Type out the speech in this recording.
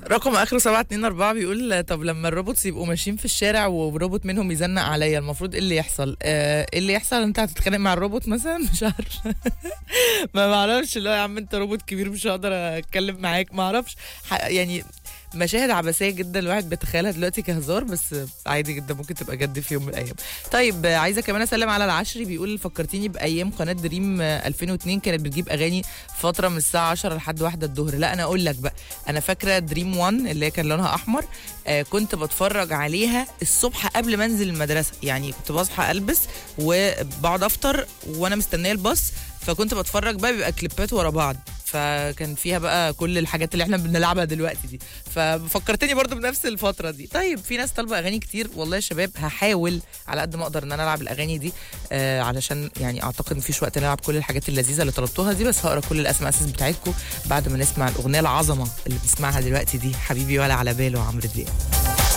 رقم اخره 724 بيقول طب لما الروبوتس يبقوا ماشيين في الشارع وروبوت منهم يزنق عليا المفروض ايه اللي يحصل؟ آه، ايه اللي يحصل انت هتتخانق مع الروبوت مثلا مش عارف ما بعرفش اللي هو يا عم انت روبوت كبير مش هقدر اتكلم معاك ما اعرفش ح- يعني مشاهد عبثيه جدا الواحد بيتخيلها دلوقتي كهزار بس عادي جدا ممكن تبقى جد في يوم من الايام. طيب آه، عايزه كمان اسلم على العشري بيقول فكرتيني بايام قناه دريم آه، 2002 كانت بتجيب اغاني فتره من الساعه 10 لحد واحدة الظهر لا انا اقول لك بقى انا فاكره دريم 1 اللي هي كان لونها احمر آه كنت بتفرج عليها الصبح قبل ما انزل المدرسه يعني كنت بصحى البس وبقعد افطر وانا مستنيه الباص فكنت بتفرج بقى بيبقى كليبات ورا بعض فكان فيها بقى كل الحاجات اللي احنا بنلعبها دلوقتي دي ففكرتني برضو بنفس الفتره دي طيب في ناس طالبه اغاني كتير والله يا شباب هحاول على قد ما اقدر ان انا العب الاغاني دي آه علشان يعني اعتقد مفيش وقت نلعب كل الحاجات اللذيذه اللي طلبتوها دي بس هقرا كل الاسماء اساس بتاعتكم بعد ما نسمع الاغنيه العظمه اللي بنسمعها دلوقتي دي حبيبي ولا على باله عمرو دياب